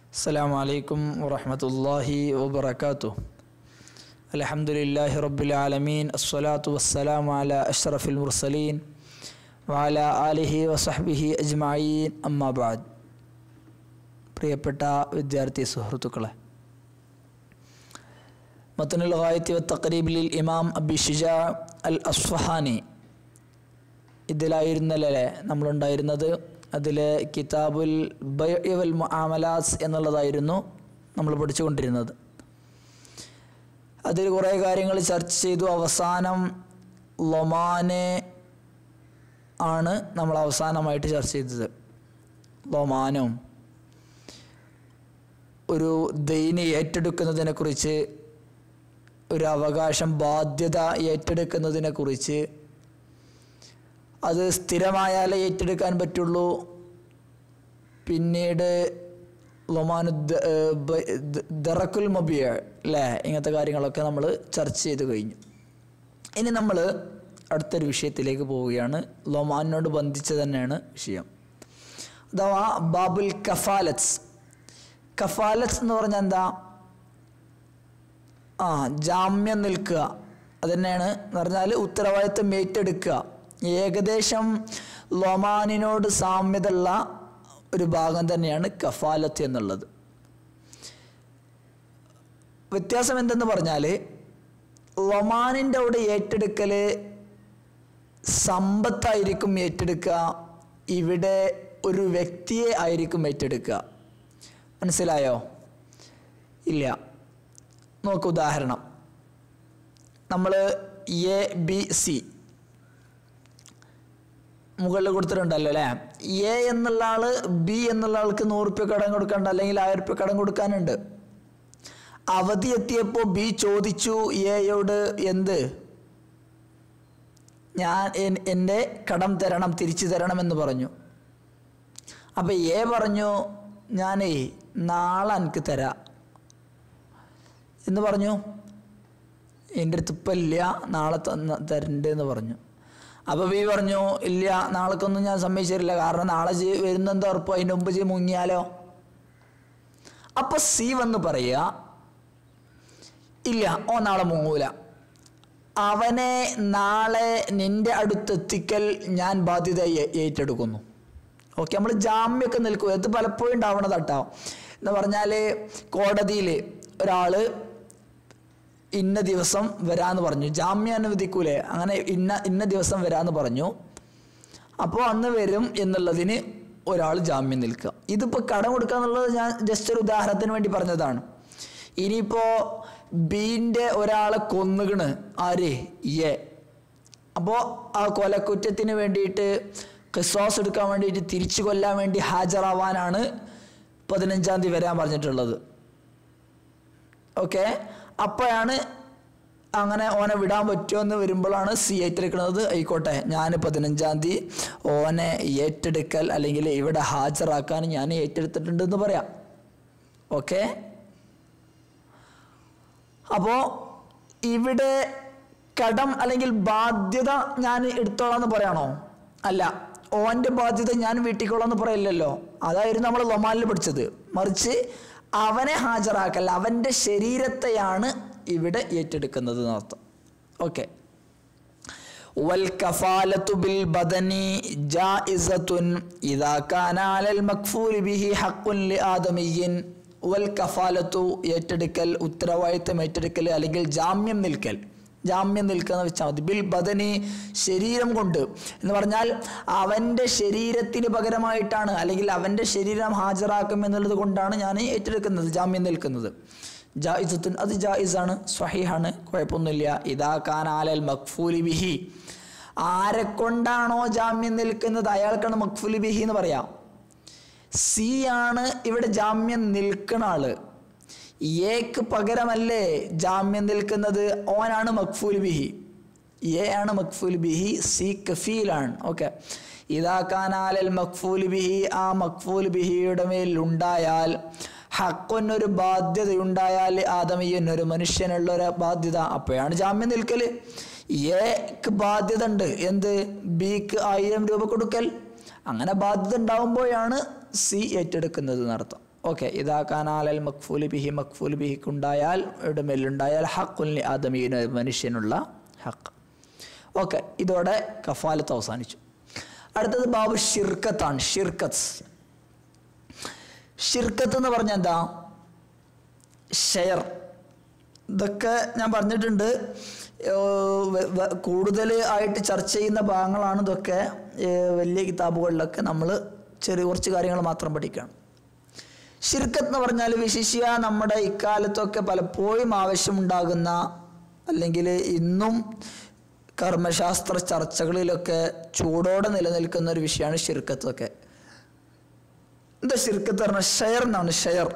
السلام عليكم ورحمة الله وبركاته الحمد لله رب العالمين الصلاة والسلام على أشرف المرسلين وعلى آله وصحبه أجمعين أما بعد പ്രിയപ്പെട്ട വിദ്യാർത്ഥി സുഹൃത്തുക്കളെ മത്തനുൽ ഗായത്തി തഖരീബിലിൽ ഇമാം അബി ഷിജാ അൽ അസ്ഫഹാനി ഇതിലായിരുന്നല്ലേ നമ്മളുണ്ടായിരുന്നത് അതിൽ കിതാബുൽ ബൈവൽ മുആമലാസ് എന്നുള്ളതായിരുന്നു നമ്മൾ പഠിച്ചുകൊണ്ടിരുന്നത് അതിൽ കുറേ കാര്യങ്ങൾ ചർച്ച ചെയ്തു അവസാനം ലൊമാനെ ആണ് നമ്മൾ അവസാനമായിട്ട് ചർച്ച ചെയ്തത് ലൊമാനും ഒരു ദൈനി ഏറ്റെടുക്കുന്നതിനെ കുറിച്ച് ഒരു അവകാശം ബാധ്യത ഏറ്റെടുക്കുന്നതിനെ കുറിച്ച് അത് സ്ഥിരമായാലേ ഏറ്റെടുക്കാൻ പറ്റുള്ളൂ പിന്നീട് ലൊമാനു ദറക്കുൽ മബിയ അല്ലേ ഇങ്ങനത്തെ കാര്യങ്ങളൊക്കെ നമ്മൾ ചർച്ച ചെയ്ത് കഴിഞ്ഞു ഇനി നമ്മൾ അടുത്തൊരു വിഷയത്തിലേക്ക് പോവുകയാണ് ലൊമാനോട് ബന്ധിച്ച് തന്നെയാണ് വിഷയം അഥവാ ബാബുൽ കഫാലത്സ് കഫാലത്ത് എന്ന് പറഞ്ഞാൽ എന്താ ആ ജാമ്യം നിൽക്കുക അതുതന്നെയാണ് എന്ന് പറഞ്ഞാൽ ഉത്തരവാദിത്വം ഏറ്റെടുക്കുക ഏകദേശം ലൊമാനിനോട് സാമ്യതയുള്ള ഒരു ഭാഗം തന്നെയാണ് കഫാലത്ത് എന്നുള്ളത് വ്യത്യാസം എന്തെന്ന് പറഞ്ഞാൽ ലൊമാനിൻ്റെ അവിടെ ഏറ്റെടുക്കൽ സമ്പത്തായിരിക്കും ഏറ്റെടുക്കുക ഇവിടെ ഒരു വ്യക്തിയെ ആയിരിക്കും ഏറ്റെടുക്കുക മനസ്സിലായോ ഇല്ല നോക്ക് ഉദാഹരണം നമ്മൾ എ ബി സി മുകളിൽ കൊടുത്തിട്ടുണ്ടല്ലോ അല്ലേ എ എന്നുള്ള ആള് ബി എന്നുള്ള ആൾക്ക് നൂറുപ്യ കടം കൊടുക്കണ്ട അല്ലെങ്കിൽ ആയിരം റുപ്യ കടം കൊടുക്കാനുണ്ട് അവധി എത്തിയപ്പോൾ ബി ചോദിച്ചു എയോട് എന്ത് ഞാൻ എൻ്റെ കടം തരണം തിരിച്ചു തരണം എന്ന് പറഞ്ഞു അപ്പം എ പറഞ്ഞു ഞാനേ നാളെ എനിക്ക് തരാം എന്ന് പറഞ്ഞു എൻ്റെ അടുത്ത് ഇപ്പം ഇല്ല നാളെ തരണ്ട് എന്ന് പറഞ്ഞു അപ്പോൾ ബി പറഞ്ഞു ഇല്ല നാളേക്കൊന്നും ഞാൻ സമ്മതിച്ചിട്ടില്ല കാരണം നാളെ ജി വരുന്നെന്താ ഉറപ്പ് അതിൻ്റെ മുമ്പ് ജി മുങ്ങിയാലോ അപ്പോൾ സി വന്ന് പറയുക ഇല്ല ഓ നാളെ മുങ്ങൂല അവനെ നാളെ നിന്റെ അടുത്തെത്തിക്കൽ ഞാൻ ബാധ്യത ഏറ്റെടുക്കുന്നു ഓക്കെ നമ്മൾ ജാമ്യമൊക്കെ നിൽക്കും ഇത് പലപ്പോഴും ഉണ്ടാവണതാട്ടോ എന്ന് പറഞ്ഞാൽ കോടതിയിൽ ഒരാൾ ഇന്ന ദിവസം വരാന്ന് പറഞ്ഞു ജാമ്യം അനുവദിക്കൂലേ അങ്ങനെ ഇന്ന ഇന്ന ദിവസം വരാന്ന് പറഞ്ഞു അപ്പോൾ അന്ന് വരും എന്നുള്ളതിന് ഒരാൾ ജാമ്യം നിൽക്കുക ഇതിപ്പോൾ കടം കൊടുക്കുക എന്നുള്ളത് ഞാൻ ജസ്റ്റ് ഒരു ഉദാഹരണത്തിന് വേണ്ടി പറഞ്ഞതാണ് ഇനിയിപ്പോൾ ബീൻ്റെ ഒരാളെ കൊന്നുകണ് ആര് എ അപ്പോൾ ആ കൊലക്കുറ്റത്തിന് വേണ്ടിയിട്ട് ക്രിസ്വാസ് എടുക്കാൻ വേണ്ടിയിട്ട് തിരിച്ചു കൊല്ലാൻ വേണ്ടി ഹാജരാവാനാണ് പതിനഞ്ചാം തീയതി വരാൻ പറഞ്ഞിട്ടുള്ളത് ഓക്കെ അപ്പോഴാണ് അങ്ങനെ ഓനെ വിടാൻ പറ്റുമോ എന്ന് വരുമ്പോഴാണ് സി ഏറ്റെടുക്കുന്നത് ആയിക്കോട്ടെ ഞാൻ പതിനഞ്ചാം തീയതി ഓനെ ഏറ്റെടുക്കൽ അല്ലെങ്കിൽ ഇവിടെ ഹാജരാക്കാൻ ഞാൻ ഏറ്റെടുത്തിട്ടുണ്ട് എന്ന് പറയാം ഓക്കെ അപ്പോൾ ഇവിടെ കടം അല്ലെങ്കിൽ ബാധ്യത ഞാൻ എടുത്തോളാം എന്ന് പറയാണോ അല്ല ഓൻ്റെ ബാധ്യത ഞാൻ വീട്ടിക്കോളാം എന്ന് പറയില്ലല്ലോ അതായിരുന്നു നമ്മൾ ലൊമാനിൽ പഠിച്ചത് മറിച്ച് അവനെ ഹാജരാക്കൽ അവൻ്റെ ശരീരത്തെയാണ് ഇവിടെ ഏറ്റെടുക്കുന്നത് എന്നർത്ഥം ഓക്കെ വൽ കഫാലത്തു ബിൽ ബദനി ജായിസത്തുൻ ഇദാ കാന അലൽ മക്ഫൂലി ബിഹി ഹഖുൻ ലി ആദമിയ്യിൻ വൽ കഫാലത്തു ഏറ്റെടുക്കൽ ഉത്തരവാദിത്തം ഏറ്റെടുക്കൽ അല്ലെങ്കിൽ ജാമ്യം നിൽക്കൽ ജാമ്യം നിൽക്കുന്ന വെച്ചാൽ മതി ബിൽ ബദനി ശരീരം കൊണ്ട് എന്ന് പറഞ്ഞാൽ അവൻ്റെ ശരീരത്തിന് പകരമായിട്ടാണ് അല്ലെങ്കിൽ അവൻ്റെ ശരീരം ഹാജരാക്കും എന്നുള്ളത് കൊണ്ടാണ് ഞാൻ ഏറ്റെടുക്കുന്നത് ജാമ്യം നിൽക്കുന്നത് ജായിസത്തുൻ അത് ജായിസാണ് സ്വഹീഹാണ് കുഴപ്പമൊന്നുമില്ല ഇതാ ഖാൻ ആലൽ മക്ഫൂലി ബിഹി ആരെ കൊണ്ടാണോ ജാമ്യം നിൽക്കുന്നത് അയാൾക്കാണ് മക്ഫൂലി ബിഹി എന്ന് പറയാം സി ആണ് ഇവിടെ ജാമ്യം നിൽക്കുന്ന ആള് എക്ക് പകരമല്ലേ ജാമ്യം നിൽക്കുന്നത് ഓനാണ് മക്ഫൂൽ ബിഹി എ ആണ് മക്ഫൂൽ ബിഹി സി കഫീലാണ് ഓക്കെ ഇതാക്കാനാലൽ മക്ഫൂൽ ബിഹി ആ മക്ഫൂൽ ബിഹിയുടെ മേൽ ഉണ്ടായാൽ ഹക്കൊന്നൊരു ബാധ്യതയുണ്ടായാൽ ആദമയ്യനൊരു മനുഷ്യനുള്ള ഒരു ബാധ്യത അപ്പോഴാണ് ജാമ്യം നിൽക്കൽ എക്ക് ബാധ്യത ഉണ്ട് എന്ത് ബിക്ക് ആയിരം രൂപ കൊടുക്കൽ അങ്ങനെ ബാധ്യത ഉണ്ടാവുമ്പോഴാണ് സി ഏറ്റെടുക്കുന്നത് എന്നർത്ഥം ഓക്കെ ഇതാ കാനാലൽ മക്ഫൂലി ബിഹി മക്ഫൂലി ബിഹിക്കുണ്ടായാൽ ഇവിടെ മേലുണ്ടായാൽ ഹക്കുല്ലി ആദമീന് മനുഷ്യനുള്ള ഹക്ക് ഓക്കെ ഇതോടെ കഫാലത്ത് അവസാനിച്ചു അടുത്തത് ബാബു ഷിർക്കത്താണ് ഷിർക്കത്ത് ഷിർക്കത്ത് എന്ന് പറഞ്ഞാൽ എന്താ ഷെയർ ഇതൊക്കെ ഞാൻ പറഞ്ഞിട്ടുണ്ട് ഏർ വ- വ- കൂടുതൽ ആയിട്ട് ചർച്ച ചെയ്യുന്ന ഭാഗങ്ങളാണ് ഇതൊക്കെ ഏർ വലിയ കിതാബുകളിലൊക്കെ നമ്മൾ ചെറിയ കുറച്ച് കാര്യങ്ങൾ മാത്രം പഠിക്കുകയാണ് ഷിർക്കത്ത് എന്ന് പറഞ്ഞാൽ വിശിഷ്യ നമ്മുടെ ഇക്കാലത്തൊക്കെ പലപ്പോഴും ആവശ്യമുണ്ടാകുന്ന അല്ലെങ്കിൽ ഇന്നും കർമ്മശാസ്ത്ര ചർച്ചകളിലൊക്കെ ചൂടോടെ നിലനിൽക്കുന്ന ഒരു വിഷയമാണ് ഷിർക്കത്തൊക്കെ എന്താ ഷിർക്കത്ത് പറഞ്ഞാൽ ഷെയർ എന്നാണ് ഷെയർ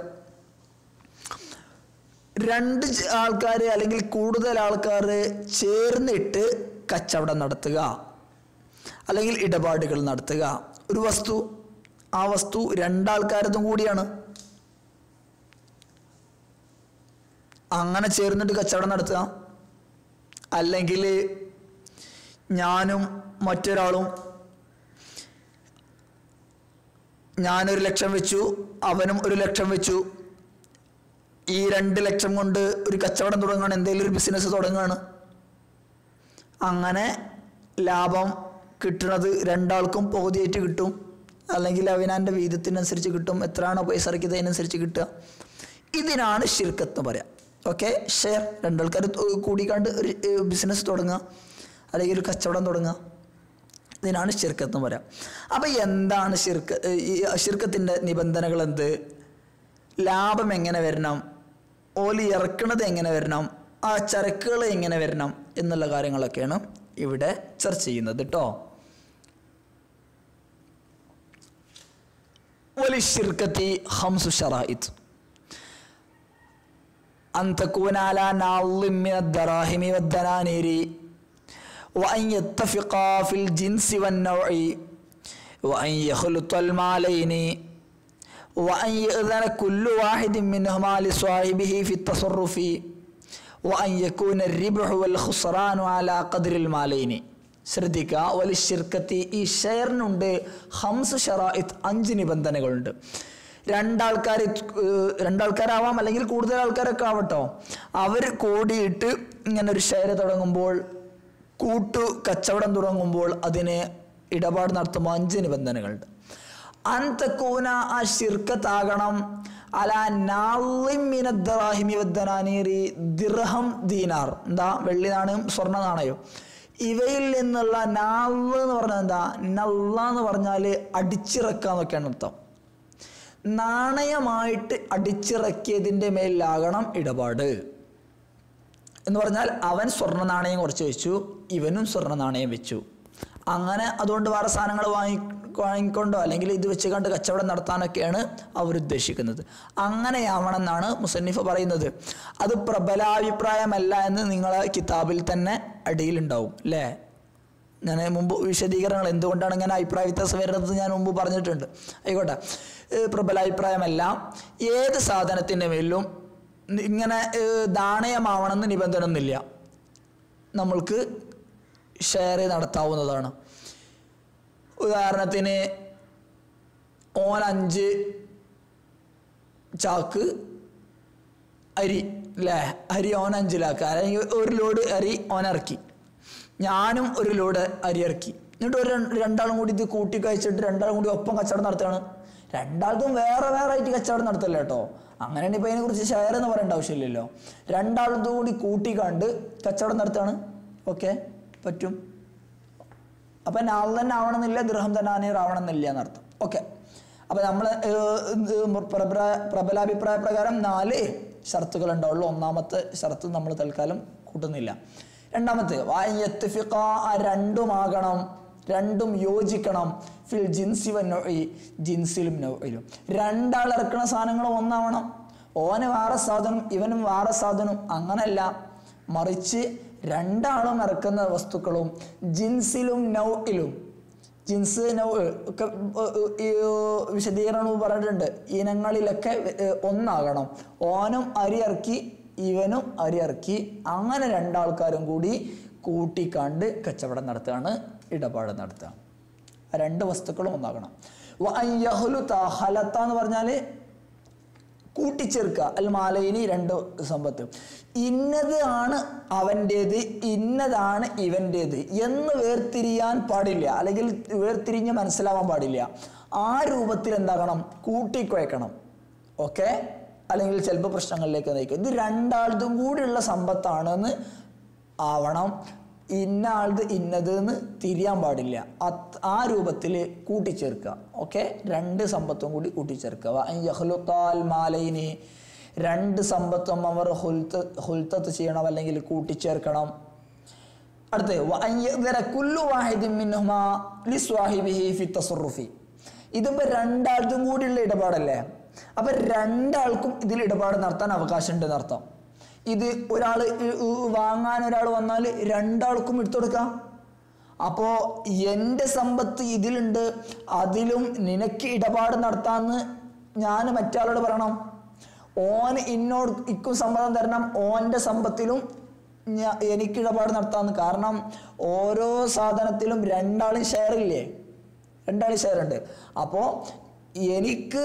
രണ്ട് ആൾക്കാർ അല്ലെങ്കിൽ കൂടുതൽ ആൾക്കാർ ചേർന്നിട്ട് കച്ചവടം നടത്തുക അല്ലെങ്കിൽ ഇടപാടുകൾ നടത്തുക ഒരു വസ്തു ആ വസ്തു രണ്ടാൾക്കാരതും കൂടിയാണ് അങ്ങനെ ചേർന്നിട്ട് കച്ചവടം നടത്തുക അല്ലെങ്കിൽ ഞാനും മറ്റൊരാളും ഞാനൊരു ലക്ഷം വെച്ചു അവനും ഒരു ലക്ഷം വെച്ചു ഈ രണ്ട് ലക്ഷം കൊണ്ട് ഒരു കച്ചവടം തുടങ്ങുകയാണ് എന്തെങ്കിലും ഒരു ബിസിനസ് തുടങ്ങുകയാണ് അങ്ങനെ ലാഭം കിട്ടുന്നത് രണ്ടാൾക്കും പകുതിയായിട്ട് കിട്ടും അല്ലെങ്കിൽ അവനാൻ്റെ വീതത്തിനനുസരിച്ച് കിട്ടും എത്രയാണോ പൈസ ഇറക്കിയത് അതിനനുസരിച്ച് കിട്ടുക ഇതിനാണ് ഷിർക്കത്ത് എന്ന് പറയാം ഓക്കെ ഷെയർ രണ്ടാൾക്കാർ കൂടിക്കാണ്ട് ഒരു ബിസിനസ് തുടങ്ങുക അല്ലെങ്കിൽ ഒരു കച്ചവടം തുടങ്ങുക ഇതിനാണ് ഷിർക്കത്ത് എന്ന് പറയാം അപ്പം എന്താണ് ഷിർക്ക് ഈ ഷിർക്കത്തിൻ്റെ നിബന്ധനകൾ എന്ത് ലാഭം എങ്ങനെ വരണം ഓലി ഇറക്കണത് എങ്ങനെ വരണം ആ ചരക്കുകൾ എങ്ങനെ വരണം എന്നുള്ള കാര്യങ്ങളൊക്കെയാണ് ഇവിടെ ചർച്ച ചെയ്യുന്നത് കേട്ടോ وللشركة خمس شرائط أن تكون على نعظ من الدراهم والدنانير وأن يتفقا في الجنس والنوع وأن يخلط المالين وأن يأذن كل واحد منهما لصاحبه في التصرف وأن يكون الربح والخسران على قدر المالين ശ്രദ്ധിക്കുക വലിയ ഷിർക്കത്തി ഈ ഷെയറിനുണ്ട് ഹംസ് ഷറായിത്ത് അഞ്ച് നിബന്ധനകളുണ്ട് രണ്ടാൾക്കാർ രണ്ടാൾക്കാരാവാം അല്ലെങ്കിൽ കൂടുതൽ ആൾക്കാരൊക്കെ ആവട്ടോ അവർ കൂടിയിട്ട് ഇങ്ങനെ ഒരു ഷെയർ തുടങ്ങുമ്പോൾ കൂട്ടു കച്ചവടം തുടങ്ങുമ്പോൾ അതിന് ഇടപാട് നടത്തുമ്പോൾ അഞ്ച് നിബന്ധനകളുണ്ട് അന്തക്കൂന ആ ഷിർക്കത്താകണം അല നാളിമിനദ്ദറാഹിമി വദ്ദനാനീറി ദിർഹം ദീനാർ എന്താ വെള്ളി നാണയം സ്വർണ്ണ നാണയം ഇവയിൽ നിന്നുള്ള നാള് എന്ന് പറഞ്ഞാൽ എന്താ നള്ള എന്ന് പറഞ്ഞാൽ അടിച്ചിറക്കുക എന്നൊക്കെയാണ് അർത്ഥം നാണയമായിട്ട് അടിച്ചിറക്കിയതിൻ്റെ മേലിലാകണം ഇടപാട് എന്ന് പറഞ്ഞാൽ അവൻ സ്വർണ്ണ നാണയം കുറച്ച് വെച്ചു ഇവനും സ്വർണ്ണ നാണയം വെച്ചു അങ്ങനെ അതുകൊണ്ട് വേറെ സാധനങ്ങൾ വാങ്ങി വാങ്ങിക്കൊണ്ടോ അല്ലെങ്കിൽ ഇത് വെച്ച് കണ്ട് കച്ചവടം നടത്താനൊക്കെയാണ് അവർ ഉദ്ദേശിക്കുന്നത് അങ്ങനെയാവണമെന്നാണ് മുസന്നിഫ് പറയുന്നത് അത് പ്രബലാഭിപ്രായമല്ല എന്ന് നിങ്ങളെ കിതാബിൽ തന്നെ അടിയിലുണ്ടാവും അല്ലേ ഞാൻ മുമ്പ് വിശദീകരണങ്ങൾ എന്തുകൊണ്ടാണ് ഇങ്ങനെ അഭിപ്രായ വ്യത്യാസം വരുന്നത് ഞാൻ മുമ്പ് പറഞ്ഞിട്ടുണ്ട് ആയിക്കോട്ടെ ഏഹ് പ്രബലാഭിപ്രായമല്ല ഏത് സാധനത്തിൻ്റെ മേലും ഇങ്ങനെ ഏഹ് നാണയമാവണമെന്ന് നിബന്ധന ഒന്നുമില്ല നമ്മൾക്ക് ഷെയർ നടത്താവുന്നതാണ് ഉദാഹരണത്തിന് ഓൻ അഞ്ച് ചാക്ക് അരി അല്ലേ അരി ഓൻ അഞ്ചിലാക്കുക അല്ലെങ്കിൽ ഒരു ലോഡ് അരി ഓൻ ഇറക്കി ഞാനും ഒരു ലോഡ് അരി ഇറക്കി എന്നിട്ട് ഒരു രണ്ട് രണ്ടാളും കൂടി ഇത് കൂട്ടി കഴിച്ചിട്ട് രണ്ടാളും കൂടി ഒപ്പം കച്ചവടം നടത്തുകയാണ് രണ്ടാൾക്കും വേറെ വേറെ ആയിട്ട് കച്ചവടം നടത്തല്ല കേട്ടോ അങ്ങനെയാണ് ഇപ്പം അതിനെക്കുറിച്ച് ഷെയർ എന്ന് പറയേണ്ട ആവശ്യമില്ലല്ലോ രണ്ടാളും കൂടി കൂട്ടിക്കണ്ട് കച്ചവടം നടത്തുകയാണ് ഓക്കെ പറ്റും അപ്പം നാൾ തന്നെ ആവണമെന്നില്ല ഗൃഹം തന്നെ അനീർ ആവണമെന്നില്ല എന്നർത്ഥം ഓക്കെ അപ്പം നമ്മൾ പ്രബലാഭിപ്രായ പ്രകാരം നാല് ഷർത്തുകൾ ഉണ്ടാവുള്ളൂ ഒന്നാമത്തെ ഷർത്ത് നമ്മൾ തൽക്കാലം കൂട്ടുന്നില്ല രണ്ടാമത്തെ വായത്തിഫിക്ക ആ രണ്ടുമാകണം രണ്ടും യോജിക്കണം ഫിൽ ജിൻസി വന്നൊഴി ജിൻസിലും നൊഴിലും രണ്ടാൾ ഇറക്കുന്ന സാധനങ്ങൾ ഒന്നാവണം ഓന് വേറെ സാധനം ഇവനും വേറെ സാധനം അങ്ങനല്ല മറിച്ച് രണ്ടാളും ഇറക്കുന്ന വസ്തുക്കളും ജിൻസിലും നൗയിലും ജിൻസ് നൗ ഒക്കെ ഈ വിശദീകരണം പറഞ്ഞിട്ടുണ്ട് ഇനങ്ങളിലൊക്കെ ഏർ ഒന്നാകണം ഓനും അരി ഇറക്കി ഇവനും അരി ഇറക്കി അങ്ങനെ രണ്ടാൾക്കാരും കൂടി കൂട്ടിക്കണ്ട് കച്ചവടം നടത്തുകയാണ് ഇടപാട് നടത്തുക ആ രണ്ട് വസ്തുക്കളും ഒന്നാകണം വ അൻ യഹ്ലുത ഹലത്ത എന്ന് പറഞ്ഞാൽ കൂട്ടിച്ചേർക്കുക അൽ മാലയിനി രണ്ട് സമ്പത്ത് ഇന്നത് ആണ് അവൻ്റേത് ഇന്നതാണ് ഇവൻ്റേത് എന്ന് വേർതിരിയാൻ പാടില്ല അല്ലെങ്കിൽ വേർതിരിഞ്ഞ് മനസ്സിലാവാൻ പാടില്ല ആ രൂപത്തിൽ എന്താകണം കൂട്ടിക്കുഴക്കണം ഓക്കെ അല്ലെങ്കിൽ ചിലപ്പോൾ പ്രശ്നങ്ങളിലേക്ക് നയിക്കും ഇത് രണ്ടാളതും കൂടിയുള്ള സമ്പത്താണെന്ന് ആവണം ഇന്ന ആളത് ഇന്നത് എന്ന് തിരിയാൻ പാടില്ല അത് ആ രൂപത്തിൽ കൂട്ടിച്ചേർക്കുക ഓക്കെ രണ്ട് സമ്പത്തും കൂടി കൂട്ടിച്ചേർക്കുക വ അൻ യഖ്ലുഖാൽ മാലൈനി രണ്ട് സമ്പത്തും അവർ ഹുൽത്ത ഹുൽത്തത്ത് ചെയ്യണം അല്ലെങ്കിൽ കൂട്ടിച്ചേർക്കണം അടുത്ത് വ അൻ യഖ്ദറ കുല്ലു വാഹിദിൻ മിൻഹുമാ ലിസ്വാഹിബിഹി ഫി തസറുഫി ഇതിപ്പോൾ രണ്ടാൾക്കും കൂടിയുള്ള ഇടപാടല്ലേ അപ്പൊ രണ്ടാൾക്കും ഇതിൽ ഇടപാട് നടത്താൻ അവകാശമുണ്ട് എന്നർത്ഥം ഇത് ഒരാൾ വാങ്ങാൻ ഒരാൾ വന്നാൽ രണ്ടാൾക്കും എടുത്തു കൊടുക്കാം അപ്പോ എൻ്റെ സമ്പത്ത് ഇതിലുണ്ട് അതിലും നിനക്ക് ഇടപാട് നടത്താന്ന് ഞാൻ മറ്റാളോട് പറയണം ഓൻ എന്നോട് ഇക്കും സമ്മതം തരണം ഓൻ്റെ സമ്പത്തിലും ഞാ- എനിക്ക് ഇടപാട് നടത്താന്ന് കാരണം ഓരോ സാധനത്തിലും രണ്ടാളും ഷെയർ ഇല്ലേ രണ്ടാളും ഷെയർ ഉണ്ട് അപ്പോൾ എനിക്ക്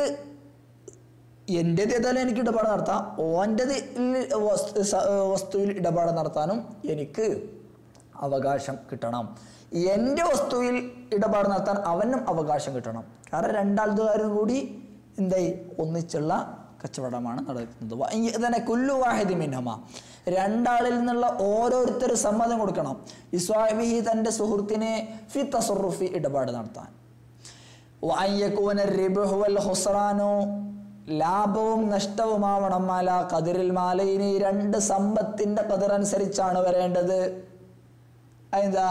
എൻ്റേത് ഏതായാലും എനിക്ക് ഇടപാട് നടത്താം ഓൻ്റെത് വസ്തു സ- വസ്തുവിൽ ഇടപാട് നടത്താനും എനിക്ക് അവകാശം കിട്ടണം എൻ്റെ വസ്തുവിൽ ഇടപാട് നടത്താൻ അവനും അവകാശം കിട്ടണം കാരണം രണ്ടാൾക്കാരും കൂടി എന്തായി ഒന്നിച്ചുള്ള കച്ചവടമാണ് നടക്കുന്നത് വ- ഈ തന്നെ കുല്ലു വാഹിദി മിൻഹമ രണ്ടാളിൽ നിന്നുള്ള ഓരോരുത്തർ സമ്മതം കൊടുക്കണം ഇസ്വാമിഹി തൻ്റെ സുഹൃത്തിനെ ഫി തസറുഫി ഇടപാട് നടത്താൻ വഅൻ യകൂന الربح والخسران ലാഭവും നഷ്ടവുമാവണം മാല കതിരിൽ മാലയിനി രണ്ട് സമ്പത്തിന്റെ കതിർ അനുസരിച്ചാണ് വരേണ്ടത് അതെന്താ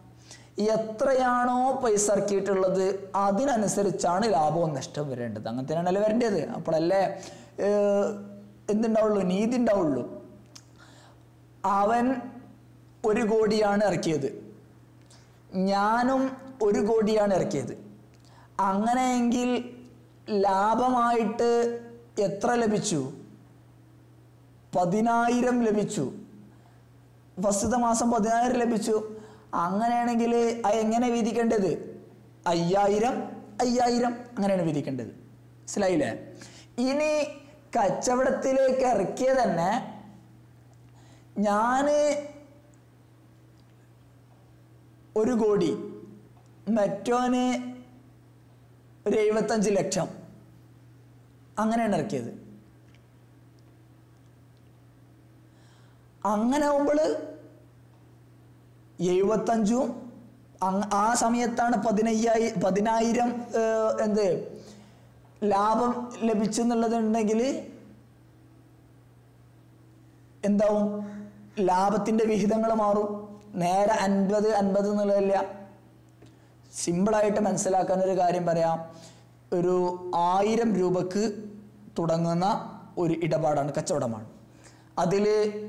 എത്രയാണോ പൈസ ഇറക്കിയിട്ടുള്ളത് അതിനനുസരിച്ചാണ് ലാഭവും നഷ്ടവും വരേണ്ടത് അങ്ങനെ തന്നെയാണല്ലോ വരേണ്ടത് അപ്പോഴല്ലേ ഏർ, എന്തുണ്ടാവുള്ളൂ നീതി ഉണ്ടാവുള്ളൂ അവൻ ഒരു കോടിയാണ് ഇറക്കിയത് ഞാനും ഒരു കോടിയാണ് ഇറക്കിയത് അങ്ങനെയെങ്കിൽ ലാഭമായിട്ട് എത്ര ലഭിച്ചു പതിനായിരം ലഭിച്ചു ഫസ്റ്റത്തെ മാസം പതിനായിരം ലഭിച്ചു അങ്ങനെയാണെങ്കിൽ അത് എങ്ങനെ വിധിക്കേണ്ടത് അയ്യായിരം അയ്യായിരം അങ്ങനെയാണ് വിധിക്കേണ്ടത് മനസ്സിലായില്ലേ ഇനി കച്ചവടത്തിലേക്ക് ഇറക്കിയ തന്നെ ഞാന് ഒരു കോടി മറ്റോന് ഒരു എഴുപത്തഞ്ച് ലക്ഷം അങ്ങനെയാണ് ഇറക്കിയത് അങ്ങനെ ആവുമ്പോൾ എഴുപത്തഞ്ചും അങ് ആ സമയത്താണ് പതിനയ്യായി പതിനായിരം ഏർ, എന്ത് ലാഭം ലഭിച്ചെന്നുള്ളതുണ്ടെങ്കിൽ എന്താവും ലാഭത്തിൻ്റെ വിഹിതങ്ങൾ മാറും നേരെ അൻപത് അൻപത് എന്നുള്ളതില്ല സിമ്പിളായിട്ട് മനസ്സിലാക്കാൻ ഒരു കാര്യം പറയാം ഒരു ആയിരം രൂപക്ക് തുടങ്ങുന്ന ഒരു ഇടപാടാണ് കച്ചവടമാണ് അതിൽ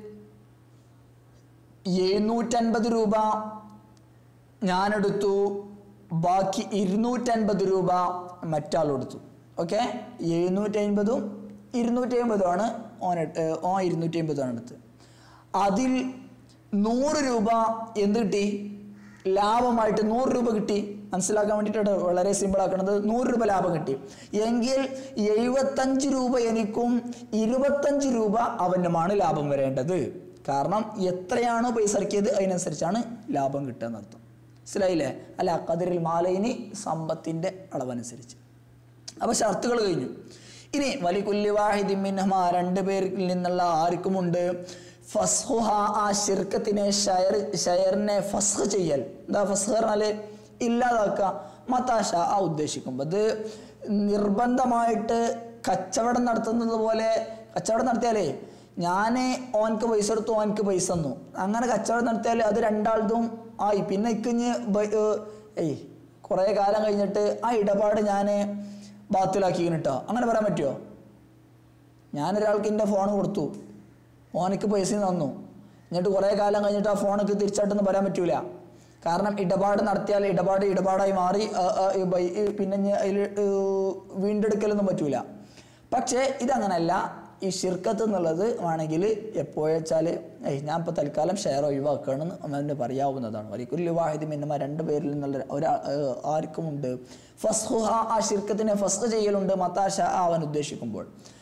എഴുന്നൂറ്റൻപത് രൂപ ഞാനെടുത്തു ബാക്കി ഇരുന്നൂറ്റൻപത് രൂപ മറ്റാൾ എടുത്തു ഓക്കെ എഴുന്നൂറ്റി അൻപതും ഇരുന്നൂറ്റി അമ്പതുമാണ് ഓൻ എട്- ഏർ ഓൻ ഇരുന്നൂറ്റി അമ്പതുമാണ് എടുത്ത് അതിൽ നൂറ് രൂപ എന്ത് കിട്ടി ലാഭമായിട്ട് നൂറ് രൂപ കിട്ടി മനസ്സിലാക്കാൻ വേണ്ടിയിട്ടാണ് വളരെ സിമ്പിൾ ആക്കണത് നൂറ് രൂപ ലാഭം കിട്ടി എങ്കിൽ എഴുപത്തഞ്ച് രൂപ എനിക്കും ഇരുപത്തഞ്ച് രൂപ അവനുമാണ് ലാഭം വരേണ്ടത് കാരണം എത്രയാണോ പൈസ ഇറക്കിയത് അതിനനുസരിച്ചാണ് ലാഭം കിട്ടുക എന്നർത്ഥം മനസ്സിലായില്ലേ അല്ല കതിരിൽ മാലയിനി സമ്പത്തിൻ്റെ അളവനുസരിച്ച് അപ്പോൾ ഷർത്തുകൾ കഴിഞ്ഞു ഇനി വലിക്കുല്ലി വാഹിദി മിൻഹമ രണ്ട് പേരിൽ നിന്നുള്ള ആർക്കുമുണ്ട് ഫസ്ഹുഹ ആ ശിർക്കത്തിനെ ഷയർ ഷയറിനെ ഫസ്ഹ് ചെയ്യൽ എന്താ ഫസ്ഹ് പറഞ്ഞാല് ഇല്ലാതാക്കുക മത്താശ ആ ഉദ്ദേശിക്കുമ്പോൾ അത് നിർബന്ധമായിട്ട് കച്ചവടം നടത്തുന്നത് പോലെ കച്ചവടം നടത്തിയാലേ ഞാൻ ഓനക്ക് പൈസ എടുത്തു ഓനക്ക് പൈസ തന്നു അങ്ങനെ കച്ചവടം നടത്തിയാൽ അത് രണ്ടാളതും ആയി പിന്നെ ഇക്കിഞ്ഞ് ഏയ് കുറേ കാലം കഴിഞ്ഞിട്ട് ആ ഇടപാട് ഞാൻ ബാത്തിലാക്കി കേട്ടോ അങ്ങനെ പറയാൻ പറ്റുമോ ഞാനൊരാൾക്ക് എൻ്റെ ഫോൺ കൊടുത്തു ഓനക്ക് പൈസ തന്നു എന്നിട്ട് കുറേ കാലം കഴിഞ്ഞിട്ട് ആ ഫോണൊക്കെ തിരിച്ചായിട്ടൊന്നും പറയാൻ പറ്റൂല കാരണം ഇടപാട് നടത്തിയാൽ ഇടപാട് ഇടപാടായി മാറി ആ, ആ, ഈ ബൈ- ഈ പിന്നെ അതിൽ വീണ്ടെടുക്കലൊന്നും പറ്റൂല പക്ഷേ ഇതങ്ങനല്ല ഈ ഷിർക്കത്ത് എന്നുള്ളത് വേണമെങ്കിൽ എപ്പോഴെച്ചാൽ ഏയ് ഞാൻ ഇപ്പോൾ തൽക്കാലം ഷെയർ ഒഴിവാക്കുകയാണെന്ന് അവന് പറയാവുന്നതാണ് വലിക്കുല്ലി വാഹിദി മിന്നമ രണ്ട് പേരിൽ നിന്നുള്ള ഒരാ ഏർ ആർക്കുമുണ്ട് ഫസ്ഹുഹ ആ ഷിർക്കത്തിനെ ഫസ്ഹ് ചെയ്യലുണ്ട് മത്താശ അവൻ ഉദ്ദേശിക്കുമ്പോൾ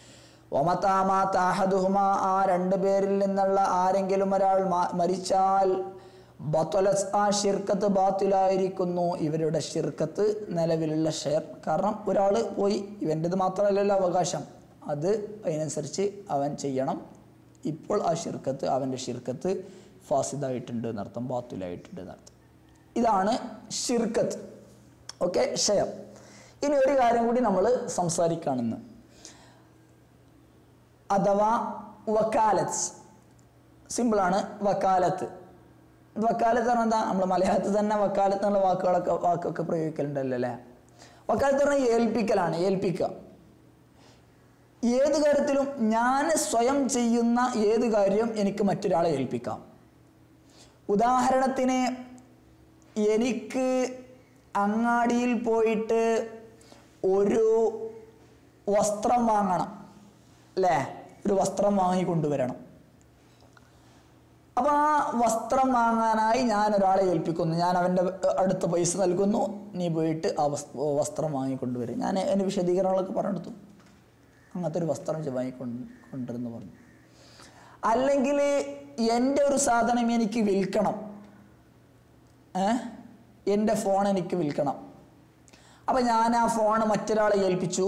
ഒമതാമാഹുഹുമ ആ രണ്ട് പേരിൽ നിന്നുള്ള ആരെങ്കിലും ഒരാൾ മ- മരിച്ചാൽ ബത്വലസ് ആ ഷിർക്കത്ത് ബാത്തിലായിരിക്കുന്നു ഇവരുടെ ഷിർക്കത്ത് നിലവിലുള്ള ഷെയർ കാരണം ഒരാൾ പോയി ഇവൻ്റെത് മാത്രമല്ലല്ലോ അവകാശം അത് അതിനനുസരിച്ച് അവൻ ചെയ്യണം ഇപ്പോൾ ആ ഷിർക്കത്ത് അവൻ്റെ ഷിർക്കത്ത് ഫാസിദായിട്ടുണ്ട് എന്നർത്ഥം ബാത്തിലായിട്ടുണ്ട് എന്നർത്ഥം ഇതാണ് ഷിർക്കത്ത് ഓക്കെ ഷെയർ ഇനി ഒരു കാര്യം കൂടി നമ്മൾ സംസാരിക്കുകയാണെന്ന് അഥവാ വക്കാലത്ത് സിമ്പിളാണ് വക്കാലത്ത് വക്കാലത്ത് പറഞ്ഞാൽ എന്താ നമ്മൾ മലയാളത്തിൽ തന്നെ വക്കാലത്ത് എന്നുള്ള വാക്കുകളൊക്കെ വാക്കൊക്കെ പ്രയോഗിക്കലുണ്ടല്ലോ അല്ലേ വക്കാലത്ത് പറഞ്ഞാൽ ഏൽപ്പിക്കലാണ് ഏൽപ്പിക്കുക ഏത് കാര്യത്തിലും ഞാൻ സ്വയം ചെയ്യുന്ന ഏത് കാര്യം എനിക്ക് മറ്റൊരാളെ ഏൽപ്പിക്കാം ഉദാഹരണത്തിന് എനിക്ക് അങ്ങാടിയിൽ പോയിട്ട് ഒരു വസ്ത്രം വാങ്ങണം അല്ലേ ഒരു വസ്ത്രം വാങ്ങി കൊണ്ടുവരണം അപ്പോൾ ആ വസ്ത്രം വാങ്ങാനായി ഞാൻ ഒരാളെ ഏൽപ്പിക്കുന്നു ഞാൻ അവൻ്റെ അടുത്ത പൈസ നൽകുന്നു നീ പോയിട്ട് ആ വസ്- വസ്ത്രം വാങ്ങിക്കൊണ്ടുവരും ഞാൻ എൻ്റെ വിശദീകരണങ്ങളൊക്കെ പറഞ്ഞെടുത്തു അങ്ങനത്തെ ഒരു വസ്ത്രം ചെ- വാങ്ങിക്കൊണ്ട് കൊണ്ടുവരുന്നു പറഞ്ഞു അല്ലെങ്കിൽ എൻ്റെ ഒരു സാധനം എനിക്ക് വിൽക്കണം ഏ എൻ്റെ ഫോൺ എനിക്ക് വിൽക്കണം അപ്പം ഞാൻ ആ ഫോൺ മറ്റൊരാളെ ഏൽപ്പിച്ചു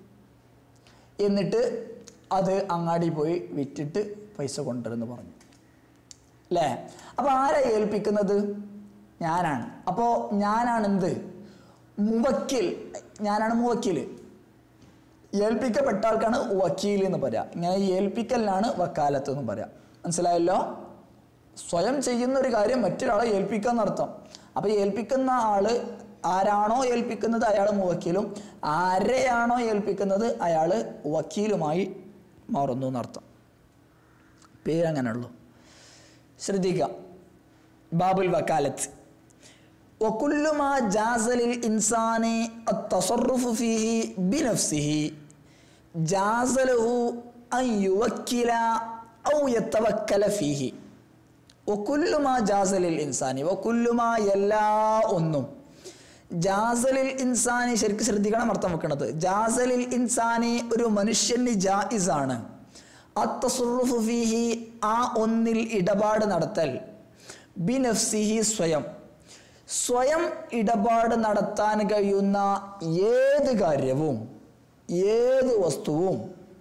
എന്നിട്ട് അത് അങ്ങാടി പോയി വിറ്റിട്ട് പൈസ കൊണ്ടുവരുന്നു പറഞ്ഞു അല്ലേ അപ്പോൾ ആരാ ഏൽപ്പിക്കുന്നത് ഞാനാണ് അപ്പോൾ ഞാനാണ് എന്ത് മുവക്കിൽ ഞാനാണ് മുവക്കിൽ ഏൽപ്പിക്കപ്പെട്ട ആൾക്കാണ് വക്കീൽ എന്ന് പറയാം ഇങ്ങനെ ഏൽപ്പിക്കലിനാണ് വക്കാലത്ത് എന്ന് പറയാം മനസ്സിലായല്ലോ സ്വയം ചെയ്യുന്ന ഒരു കാര്യം മറ്റൊരാളെ ഏൽപ്പിക്കുക എന്നർത്ഥം അപ്പോൾ ഏൽപ്പിക്കുന്ന ആള് ആരാണോ ഏൽപ്പിക്കുന്നത് അയാൾ മുവക്കീലും ആരെയാണോ ഏൽപ്പിക്കുന്നത് അയാൾ വക്കീലുമായി മാറുന്നു എന്നർത്ഥം പേരങ്ങനെയുള്ളൂ ശ്രദ്ധിക്കുക ബാബുൽ വക്കാലത്ത് وكل ما جاز للإنسان التصرف فيه بنفسه جاز له أن يوكل أو يتوكل فيه وكل ما جاز للإنسان وكل ما എല്ലാ ഒന്നും ജാസലിൽ ഇൻസാനി ശരിക്കും ശ്രദ്ധിക്കണം അർത്ഥം വെക്കണത് ജാസലിൽ ഇൻസാനി ഒരു മനുഷ്യന് ജായിസാണ് അത്തസുറുഫു ഫീഹി ആ ഒന്നിൽ ഇടപാട് നടത്തൽ ബിനഫ്സിഹി സ്വയം സ്വയം ഇടപാട് നടത്താൻ കഴിയുന്ന ഏത് കാര്യവും ഏത് വസ്തുവും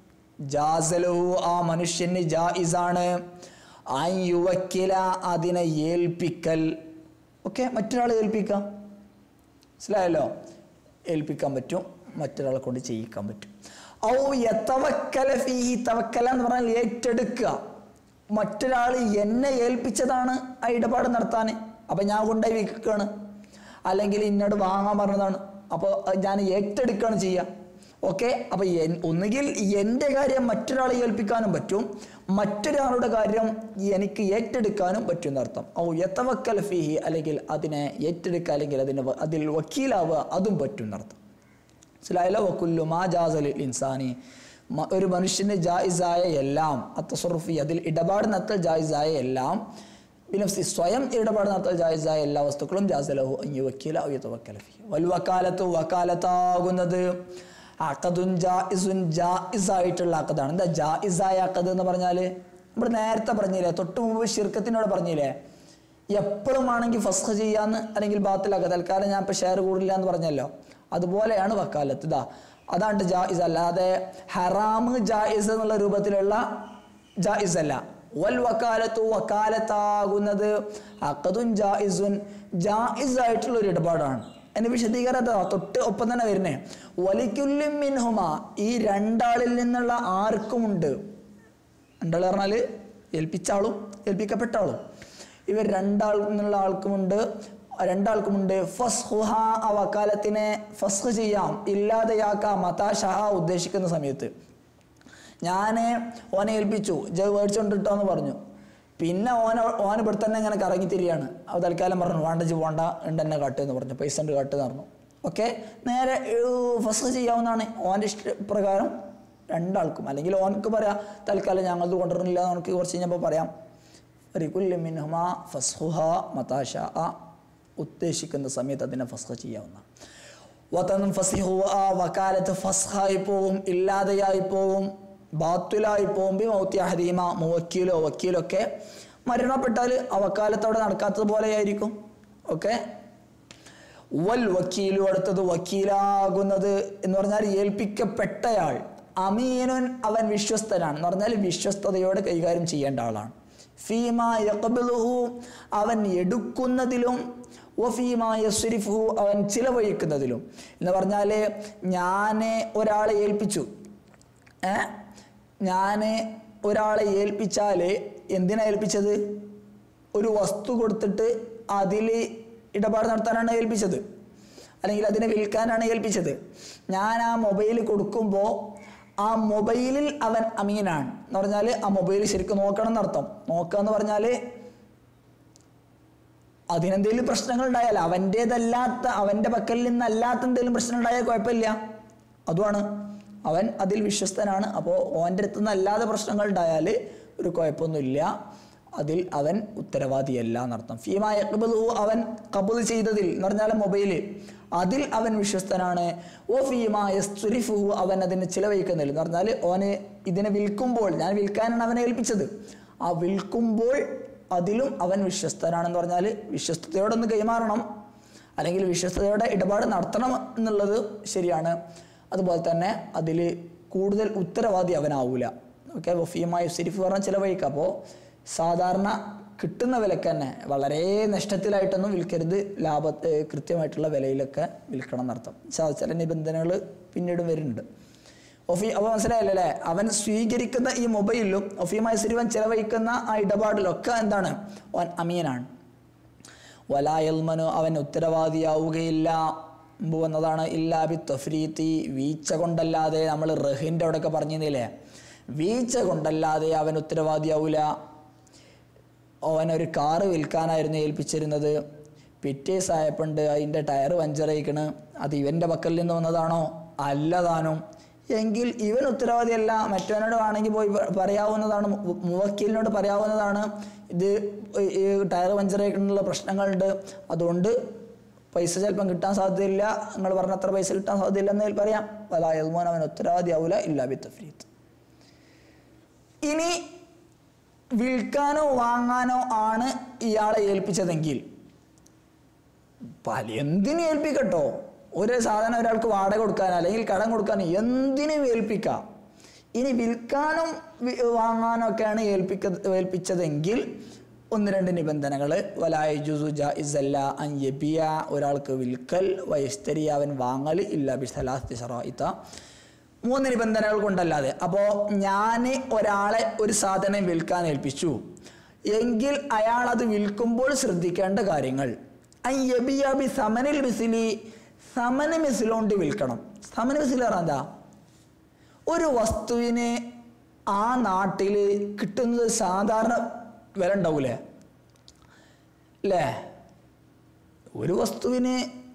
ജാസലഹു ആ മനുഷ്യന് ജായിസാണ് ആ യുവക്കില അതിനെ ഏൽപ്പിക്കൽ ഓക്കെ മറ്റൊരാളെ ഏൽപ്പിക്കാം മനസ്സിലായല്ലോ ഏൽപ്പിക്കാൻ പറ്റും മറ്റൊരാളെ കൊണ്ട് ചെയ്യിക്കാൻ പറ്റും ഔ യത്തവക്കല ഫീഹി തവക്കല എന്ന് പറഞ്ഞാൽ ഏറ്റെടുക്കുക മറ്റൊരാൾ എന്നെ ഏൽപ്പിച്ചതാണ് ആ ഇടപാട് നടത്താൻ അപ്പം ഞാൻ കൊണ്ടുപോയി വിൽക്കുകയാണ് അല്ലെങ്കിൽ ഇന്നോട് വാങ്ങാൻ പറഞ്ഞതാണ് അപ്പോൾ ഞാൻ ഏറ്റെടുക്കുകയാണ് ചെയ്യുക ഓക്കെ അപ്പോൾ ഒന്നുകിൽ എൻ്റെ കാര്യം മറ്റൊരാളെ ഏൽപ്പിക്കാനും പറ്റും മറ്റൊരാളുടെ കാര്യം എനിക്ക് ഏറ്റെടുക്കാനും പറ്റും എന്നർത്ഥം ഔ യത്തവക്കൽ ഫീഹി അല്ലെങ്കിൽ അതിനെ ഏറ്റെടുക്കുക അല്ലെങ്കിൽ അതിന് വ- അതിൽ വക്കീലാവുക അതും പറ്റും എന്നർത്ഥം മനസ്സിലായല്ലോ വക്കുല്ലു മാ ജാസലിൽ ഇൻസാനി മ- ഒരു മനുഷ്യന് ജായിസായ എല്ലാം അത്തസുറുഫി അതിൽ ഇടപാട് നടത്തൽ ജായിസായ എല്ലാം ബിനഫ്സി സ്വയം ഇടപാട് നടത്തൽ ജായിസായ എല്ലാ വസ്തുക്കളും ജാസലഹു അയ്യ വക്കീല അവക്കലഫി വൽ വക്കാലത്തു വക്കാലത്താകുന്നത് അക്കതുൻ ജായിസുൻ ജായിസായിട്ടുള്ള അക്കതാണ് എന്താ ജായിസായ അക്കത് എന്ന് പറഞ്ഞാൽ നമ്മൾ നേരത്തെ പറഞ്ഞില്ലേ തൊട്ട് മുമ്പ് ഷിർക്കത്തിനോട് പറഞ്ഞില്ലേ എപ്പോഴും ആണെങ്കിൽ ഫസ്ഖ് ചെയ്യാന്ന് അല്ലെങ്കിൽ ബാത്തിലാക്കുക തൽക്കാലം ഞാൻ ഇപ്പം ഷെയർ കൂടില്ല എന്ന് പറഞ്ഞല്ലോ അതുപോലെയാണ് വക്കാലത്ത് ഇതാ അതാണ് ജായിസ് അല്ലാതെ ഹറാമ് ജായിസ് എന്നുള്ള രൂപത്തിലുള്ള ജായിസ് അല്ല വൽ വക്കാലത്തു വക്കാലത്താകുന്നത് അക്കതുൻ ജായിസുൻ ജായിസ് ആയിട്ടുള്ള ഒരു ഇടപാടാണ് എന്റെ വിശദീകരണം അതാ തൊട്ട് ഒപ്പം തന്നെ വരുന്നേ വലിക്കുല്ലിം മിൻഹുമ ഈ രണ്ടാളിൽ നിന്നുള്ള ആർക്കുമുണ്ട് രണ്ടാൾ പറഞ്ഞാൽ ഏൽപ്പിച്ച ആളും ഏൽപ്പിക്കപ്പെട്ട ആളും ഇവർ രണ്ടാൾ എന്നുള്ള ആൾക്കുമുണ്ട് രണ്ടാൾക്കുമുണ്ട് ഫസ്ഹുഹ ആ വക്കാലത്തിനെ ഫസ്ഹ് ചെയ്യാം ഇല്ലാതെയാക്കാം മതാഷ ഉദ്ദേശിക്കുന്ന സമയത്ത് ഞാൻ ഓനെ ഏൽപ്പിച്ചു ജ മേടിച്ചോണ്ടിട്ടോ എന്ന് പറഞ്ഞു പിന്നെ ഓന ഓൻ ഇവിടെ തന്നെ ഇങ്ങനെ കറങ്ങി തിരിയാണ് അത് തൽക്കാലം പറഞ്ഞു വേണ്ട ജി പോണ്ട ഉണ്ട് എന്നെ കാട്ട് എന്ന് പറഞ്ഞു പൈസ ഉണ്ട് കാട്ട് എന്ന് പറഞ്ഞു ഓക്കെ നേരെ ഫസ്റ്റ് ചെയ്യാവുന്നതാണ് ഓൻ്റെ ഇഷ്ടപ്രകാരം രണ്ടാൾക്കും അല്ലെങ്കിൽ ഓനക്ക് പറയാം തൽക്കാലം ഞങ്ങളത് കൊണ്ടുവരുന്നില്ല എന്ന് ഓനക്ക് കുറച്ച് കഴിഞ്ഞപ്പോൾ പറയാം റിക്കുല്ലി മിൻഹുമ ഫസ്ഹുഹ മതാഷ ഉദ്ദേശിക്കുന്ന സമയത്ത് അതിനെ ഫസ്ഹ ചെയ്യാവുന്ന വതൻ ഫസിഹു ആ വക്കാലത്ത് ഫസ്ഹായി പോവും ഇല്ലാതെയായി പോവും ബാത്തുലായി പോകുമ്പോൾ മൗത്തി ഹരീമ മുവക്കീലോ വക്കീലോ ഒക്കെ മരണപ്പെട്ടാൽ അവക്കാലത്തോടെ നടക്കാത്തത് പോലെയായിരിക്കും ഓക്കെ വൽ വക്കീലു അടുത്തത് വക്കീലാകുന്നത് എന്ന് പറഞ്ഞാൽ ഏൽപ്പിക്കപ്പെട്ടയാൾ അമീനുൻ അവൻ വിശ്വസ്തനാണ് എന്ന് പറഞ്ഞാൽ വിശ്വസ്തയോടെ കൈകാര്യം ചെയ്യേണ്ട ആളാണ് ഫീമ യഖബിലുഹു അവൻ എടുക്കുന്നതിലും വഫീമ യസ്രിഫുഹു അവൻ ചിലവഴിക്കുന്നതിലും എന്ന് പറഞ്ഞാൽ ഞാൻ ഒരാളെ ഏൽപ്പിച്ചു ഏ ഞാൻ ഒരാളെ ഏൽപ്പിച്ചാൽ എന്തിനാ ഏൽപ്പിച്ചത് ഒരു വസ്തു കൊടുത്തിട്ട് അതിൽ ഇടപാട് നടത്താനാണ് ഏൽപ്പിച്ചത് അല്ലെങ്കിൽ അതിനെ വിൽക്കാനാണ് ഏൽപ്പിച്ചത് ഞാൻ ആ മൊബൈൽ കൊടുക്കുമ്പോൾ ആ മൊബൈലിൽ അവൻ അമീനാണ് എന്ന് പറഞ്ഞാൽ ആ മൊബൈൽ ശരിക്കും നോക്കണം എന്നർത്ഥം നോക്കുക എന്ന് പറഞ്ഞാൽ അതിനെന്തെങ്കിലും പ്രശ്നങ്ങൾ ഉണ്ടായാൽ അവൻ്റേതല്ലാത്ത അവൻ്റെ പക്കൽ നിന്നല്ലാത്ത എന്തെങ്കിലും പ്രശ്നം ഉണ്ടായാൽ കുഴപ്പമില്ല അതുമാണ് അവൻ അതിൽ വിശ്വസ്തനാണ് അപ്പോൾ ഓൻ്റെ അടുത്ത് നിന്നല്ലാതെ പ്രശ്നങ്ങൾ ഉണ്ടായാൽ ഒരു കുഴപ്പമൊന്നുമില്ല അതിൽ അവൻ ഉത്തരവാദിയല്ല എന്നർത്ഥം ഫീമ യക്ബലു അവൻ കബുൽ ചെയ്തതിൽ എന്ന് പറഞ്ഞാൽ മൊബൈൽ അതിൽ അവൻ വിശ്വസ്തനാണ് ഓ ഫീമ യസ്തുരിഫു അവൻ അതിനെ ചിലവഴിക്കുന്നില്ല എന്ന് പറഞ്ഞാൽ ഓന് ഇതിനെ വിൽക്കുമ്പോൾ ഞാൻ വിൽക്കാനാണ് അവനെ ഏൽപ്പിച്ചത് ആ വിൽക്കുമ്പോൾ അതിലും അവൻ വിശ്വസ്തനാണെന്ന് പറഞ്ഞാൽ വിശ്വസ്തയോടെ ഒന്ന് കൈമാറണം അല്ലെങ്കിൽ വിശ്വസ്തയോടെ ഇടപാട് നടത്തണം എന്നുള്ളത് ശരിയാണ് അതുപോലെ തന്നെ അതിൽ കൂടുതൽ ഉത്തരവാദി അവനാവൂല ഓക്കെ വഫീമായ സിരിഫ് പറഞ്ഞ ചിലവഴിക്കുക അപ്പോൾ സാധാരണ കിട്ടുന്ന വിലക്ക് തന്നെ വളരെ നഷ്ടത്തിലായിട്ടൊന്നും വിൽക്കരുത് ലാഭ ഏർ കൃത്യമായിട്ടുള്ള വിലയിലൊക്കെ വിൽക്കണം എന്നർത്ഥം ച- ചില നിബന്ധനകൾ പിന്നീട് വരുന്നുണ്ട് ഒഫി അപ്പോൾ മനസ്സിലായല്ലോ അല്ലേ അവൻ സ്വീകരിക്കുന്ന ഈ മൊബൈലിലും ഒഫീമായ സിരിവൻ ചെലവഴിക്കുന്ന ആ ഇടപാടിലൊക്കെ എന്താണ് അവൻ അമീനാണ് വലായൽമനു അവൻ ഉത്തരവാദിയാവുകയില്ല മുമ്പ് വന്നതാണ് ഇല്ലാബി തൊഫ്രീത്തി വീഴ്ച കൊണ്ടല്ലാതെ നമ്മൾ റഹിൻ്റെ അവിടെയൊക്കെ പറഞ്ഞിരുന്നില്ലേ വീഴ്ച കൊണ്ടല്ലാതെ അവൻ ഉത്തരവാദിയാവൂല അവനൊരു കാറ് വിൽക്കാനായിരുന്നു ഏൽപ്പിച്ചിരുന്നത് പിറ്റേസായപ്പണ്ട് അതിൻ്റെ ടയർ പഞ്ചറായിക്കണ് അത് ഇവൻ്റെ പക്കൽ നിന്ന് വന്നതാണോ അല്ലതാനും എങ്കിൽ ഇവൻ ഉത്തരവാദിയല്ല മറ്റവനോട് വേണമെങ്കിൽ പോയി പ- പറയാവുന്നതാണ് മു- മുവക്കീലിനോട് പറയാവുന്നതാണ് ഇത് ഈ ടയർ പഞ്ചറായിക്കുള്ള പ്രശ്നങ്ങളുണ്ട് അതുകൊണ്ട് പൈസ ചിലപ്പം കിട്ടാൻ സാധ്യതയില്ല നിങ്ങൾ പറഞ്ഞ അത്ര പൈസ കിട്ടാൻ സാധ്യതയില്ല എന്നതിൽ പറയാം വലായൽമോൻ അവൻ ഉത്തരവാദിയാവൂല ഇല്ലാ ബി തഫ്രീത്ത് ഇനി വിൽക്കാനോ വാങ്ങാനോ ആണ് ഇയാളെ ഏൽപ്പിച്ചതെങ്കിൽ പല എന്തിനും ഏൽപ്പിക്കട്ടോ ഒരു സാധനം ഒരാൾക്ക് വാടക കൊടുക്കാൻ അല്ലെങ്കിൽ കടം കൊടുക്കാൻ എന്തിനും ഏൽപ്പിക്കാം ഇനി വിൽക്കാനും വി- വാങ്ങാനും ഒക്കെയാണ് ഏൽപ്പിക്ക ഏൽപ്പിച്ചതെങ്കിൽ ഒന്ന് രണ്ട് നിബന്ധനകൾ വലായ ജുസു ജായിസല്ല അൻ യബിയ ഒരാൾക്ക് വിൽക്കൽ വയസ്തരി അവൻ വാങ്ങൽ ഇല്ല ബിസലാസ്തി ഷറായിത്ത മൂന്ന് നിബന്ധനകൾ കൊണ്ടല്ലാതെ അപ്പോൾ ഞാൻ ഒരാളെ ഒരു സാധനം വിൽക്കാൻ ഏൽപ്പിച്ചു എങ്കിൽ അയാൾ അത് വിൽക്കുമ്പോൾ ശ്രദ്ധിക്കേണ്ട കാര്യങ്ങൾ അയ്യബിയാബി സമനിൽ മിസിലി സമന മിസിലോണ്ട് വിൽക്കണം സമന മിസിൽ പറഞ്ഞാൽ എന്താ ഒരു വസ്തുവിന് ആ നാട്ടിൽ കിട്ടുന്നത് സാധാരണ വില ഉണ്ടാവൂലേ അല്ലേ ഒരു വസ്തുവിന്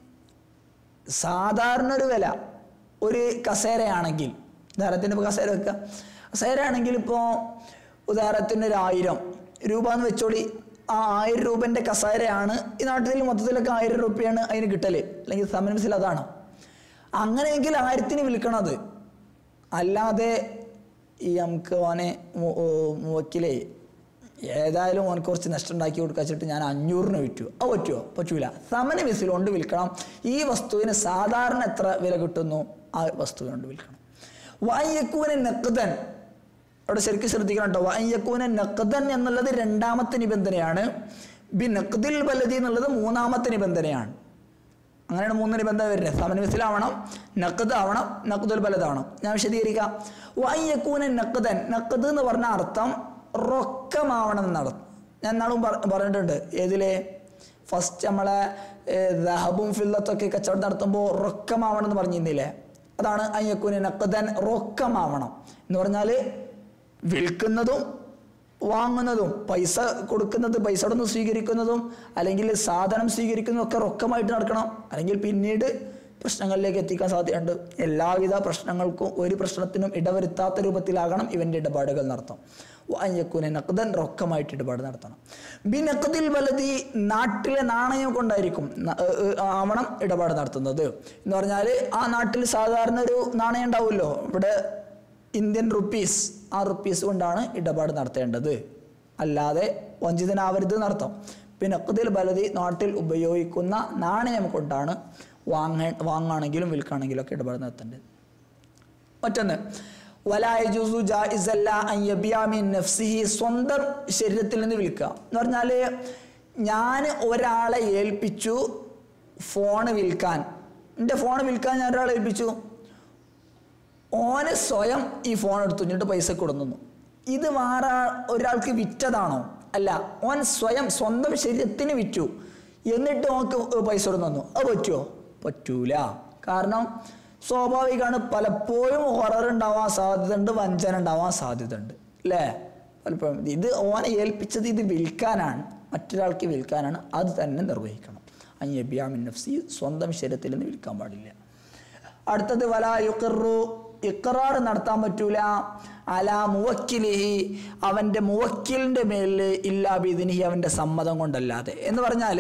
സാധാരണ ഒരു വില ഒരു കസേരയാണെങ്കിൽ ഉദാഹരണത്തിന് ഇപ്പോൾ കസേര വെക്കുക കസേര ആണെങ്കിൽ ഇപ്പോൾ ഉദാഹരണത്തിന് ഒരു ആയിരം രൂപ എന്ന് വെച്ചോളി ആ ആയിരം രൂപൻ്റെ കസേരയാണ് ഈ നാട്ടിൽ മൊത്തത്തിലൊക്കെ ആയിരം രൂപയാണ് അതിന് കിട്ടൽ അല്ലെങ്കിൽ സമരംസിൽ അതാണ് അങ്ങനെയെങ്കിൽ ആയിരത്തിന് വിൽക്കണത് അല്ലാതെ ഈ നമുക്ക് ഓനെ മു- ഓ, മുവക്കിലേ ഏതായാലും ഓനക്ക് കുറച്ച് നഷ്ടം ഉണ്ടാക്കി കൊടുക്കുക വെച്ചിട്ട് ഞാൻ അഞ്ഞൂറിന് വിറ്റു അത് പറ്റുമോ പറ്റൂല സമന മിസിൽ കൊണ്ട് വിൽക്കണം ഈ വസ്തുവിന് സാധാരണ എത്ര വില കിട്ടുന്നു ആ വസ്തുവിന് കൊണ്ട് വിൽക്കണം വായ്യക്കൂന നക്കുതൻ അവിടെ ശരിക്കും ശ്രദ്ധിക്കണം കേട്ടോ വായ്യക്കൂന നക്കുതൻ എന്നുള്ളത് രണ്ടാമത്തെ നിബന്ധനയാണ് ബി നഖ്ദിൽ ബലതി എന്നുള്ളത് മൂന്നാമത്തെ നിബന്ധനയാണ് അങ്ങനെയാണ് മൂന്ന് നിബന്ധന വരുന്നത് സമന മിസിലാവണം നഖദ് ആവണം നഖ്ദുൽ ബലതാവണം ഞാൻ വിശദീകരിക്കാം വയ്യക്കൂന നഖദൻ നഖദ് എന്ന് പറഞ്ഞ അർത്ഥം റൊക്കമാവണം എന്നർത്ഥം ഞാൻ നാളും പറഞ്ഞിട്ടുണ്ട് ഏതിലെ ഫസ്റ്റ് നമ്മളെ ദഹബും ഫില്ലത്തൊക്കെ കച്ചവടം നടത്തുമ്പോൾ റൊക്കമാവണം എന്ന് പറഞ്ഞിരുന്നില്ലേ അതാണ് അയ്യക്കൂന നഖദൻ റൊക്കമാവണം എന്ന് പറഞ്ഞാൽ വിൽക്കുന്നതും വാങ്ങുന്നതും പൈസ കൊടുക്കുന്നത് പൈസ നിന്ന് സ്വീകരിക്കുന്നതും അല്ലെങ്കിൽ സാധനം സ്വീകരിക്കുന്നതും ഒക്കെ റൊക്കമായിട്ട് നടക്കണം അല്ലെങ്കിൽ പിന്നീട് പ്രശ്നങ്ങളിലേക്ക് എത്തിക്കാൻ സാധ്യതയുണ്ട് എല്ലാവിധ പ്രശ്നങ്ങൾക്കും ഒരു പ്രശ്നത്തിനും ഇടവരുത്താത്ത രൂപത്തിലാകണം ഇവൻ്റെ ഇടപാടുകൾ നടത്താം വാഞ്ഞക്കൂനെ നഖദൻ റൊക്കമായിട്ട് ഇടപാട് നടത്തണം ബി നഖദിൽ വലതി നാട്ടിലെ നാണയം കൊണ്ടായിരിക്കും ന- ഏ, ഏ, ആവണം ഇടപാട് നടത്തുന്നത് എന്ന് പറഞ്ഞാൽ ആ നാട്ടിൽ സാധാരണ ഒരു നാണയം ഉണ്ടാവുമല്ലോ ഇവിടെ ഇന്ത്യൻ റുപ്പീസ് ആ റുപ്പീസ് കൊണ്ടാണ് ഇടപാട് നടത്തേണ്ടത് അല്ലാതെ വഞ്ചിതനാവരുത് എന്നർത്ഥം പിന്നെ അക്കുതിൽ ബലതി നാട്ടിൽ ഉപയോഗിക്കുന്ന നാണയം കൊണ്ടാണ് വാങ്ങ വാങ്ങാണെങ്കിലും വിൽക്കുകയാണെങ്കിലും ഒക്കെ ഇടപാട് നടത്തേണ്ടത് മറ്റൊന്ന് വലായജുസു ജായിസല്ല അയ്യബിയാമി നഫ്സിഹി സ്വന്തം ശരീരത്തിൽ നിന്ന് വിൽക്കുക എന്ന് പറഞ്ഞാൽ ഞാൻ ഒരാളെ ഏൽപ്പിച്ചു ഫോണ് വിൽക്കാൻ എൻ്റെ ഫോൺ വിൽക്കാൻ ഞാൻ ഒരാളെ ഏൽപ്പിച്ചു ഓന് സ്വയം ഈ ഫോൺ എടുത്തു എന്നിട്ട് പൈസ കൊടുന്നു ഇത് വേറെ ഒരാൾക്ക് വിറ്റതാണോ അല്ല ഓൻ സ്വയം സ്വന്തം ശരീരത്തിന് വിറ്റു എന്നിട്ട് ഓക്ക് പൈസ കൊടുന്നു അത് പറ്റുമോ പറ്റൂല കാരണം സ്വാഭാവികമാണ് പലപ്പോഴും ഹൊറർ ഉണ്ടാവാൻ സാധ്യതയുണ്ട് വഞ്ചന ഉണ്ടാവാൻ സാധ്യതയുണ്ട് അല്ലേ പലപ്പോഴും ഇത് ഓനെ ഏൽപ്പിച്ചത് ഇത് വിൽക്കാനാണ് മറ്റൊരാൾക്ക് വിൽക്കാനാണ് അത് തന്നെ നിർവഹിക്കണം അയ്യബിയാമിൻ നഫ്സി സ്വന്തം ശരീരത്തിൽ നിന്ന് വിൽക്കാൻ പാടില്ല അടുത്തത് വല യുക്കറു ഇക്കറാർ നടത്താൻ പറ്റൂല അല മുവക്കിലിഹി അവൻ്റെ മുവക്കിലിൻ്റെ മേലിൽ ഇല്ലാ ബിദിനിഹി അവൻ്റെ സമ്മതം കൊണ്ടല്ലാതെ എന്ന് പറഞ്ഞാൽ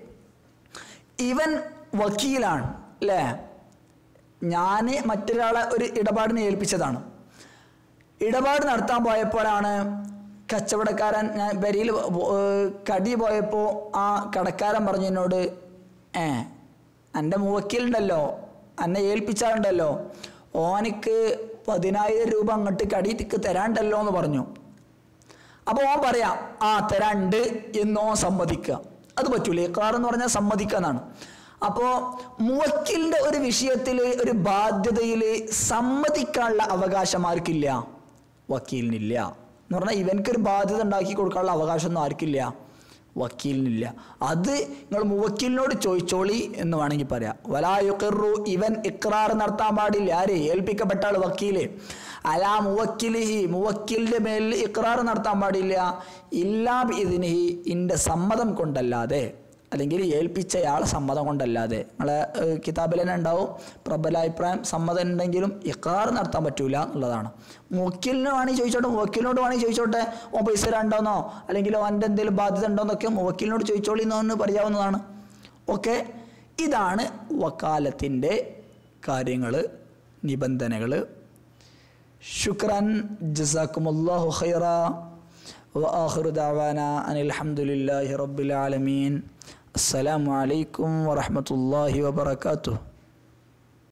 ഇവൻ വക്കീലാണ് അല്ലേ ഞാൻ മറ്റൊരാളെ ഒരു ഇടപാടിനെ ഏൽപ്പിച്ചതാണ് ഇടപാട് നടത്താൻ പോയപ്പോഴാണ് കച്ചവടക്കാരൻ ഞാൻ വരിയിൽ കടി പോയപ്പോൾ ആ കടക്കാരൻ പറഞ്ഞു എന്നോട് ഏ എൻ്റെ മുവക്കിലുണ്ടല്ലോ എന്നെ ഏൽപ്പിച്ചാലുണ്ടല്ലോ ഓനിക്ക് പതിനായിരം രൂപ അങ്ങോട്ട് കടിക്ക് തരാണ്ടല്ലോ എന്ന് പറഞ്ഞു അപ്പോൾ ഓൻ പറയാം ആ തരാണ്ട് എന്നോ സമ്മതിക്കുക അത് പറ്റൂല ഇക്രാർ എന്ന് പറഞ്ഞാൽ സമ്മതിക്കുക എന്നാണ് അപ്പോൾ മുവക്കിലിൻ്റെ ഒരു വിഷയത്തിൽ ഒരു ബാധ്യതയിൽ സമ്മതിക്കാനുള്ള അവകാശം ആർക്കില്ല വക്കീലിനില്ല എന്ന് പറഞ്ഞാൽ ഇവനക്കൊരു ബാധ്യത ഉണ്ടാക്കി കൊടുക്കാനുള്ള അവകാശമൊന്നും ആർക്കില്ല വക്കീലിനില്ല അത് നിങ്ങൾ മുവക്കീലിനോട് ചോദിച്ചോളി എന്ന് വേണമെങ്കിൽ പറയാം വലായുക്കറു ഇവൻ ഇക്രാർ നടത്താൻ പാടില്ല ആര് ഏൽപ്പിക്കപ്പെട്ട ആൾ വക്കീല് അലാ മുവക്കിലിഹി മുവക്കിലിൻ്റെ മേലിൽ ഇക്രാർ നടത്താൻ പാടില്ല ഇല്ലാ ഇതിനിഹി ഇൻ്റെ സമ്മതം കൊണ്ടല്ലാതെ അല്ലെങ്കിൽ ഏൽപ്പിച്ചയാളെ സമ്മതം കൊണ്ടല്ലാതെ നിങ്ങളെ ഏഹ്, കിതാബിൽ തന്നെ ഉണ്ടാവും പ്രബല അഭിപ്രായം സമ്മതം ഉണ്ടെങ്കിലും ഇക്കാർ നടത്താൻ പറ്റൂല എന്നുള്ളതാണ് മുവക്കിലിന് വേണമെങ്കിൽ ചോദിച്ചോട്ടെ മുവക്കിലിനോട് വേണമെങ്കിൽ ചോദിച്ചോട്ടെ ഓ പൈസ തരാണ്ടോന്നോ അല്ലെങ്കിൽ ഓൻ്റെ എന്തെങ്കിലും ബാധ്യത ഉണ്ടോന്നൊക്കെ മുവക്കിലിനോട് ചോദിച്ചോളി എന്ന് പറയാവുന്നതാണ് ഓക്കെ ഇതാണ് വക്കാലത്തിൻ്റെ കാര്യങ്ങൾ നിബന്ധനകൾ ശുക്രൻ ജസാക്കുമുല്ലാഹു ഖൈറ وآخر دعوانا أن الحمد لله رب العالمين السلام عليكم ورحمة الله وبركاته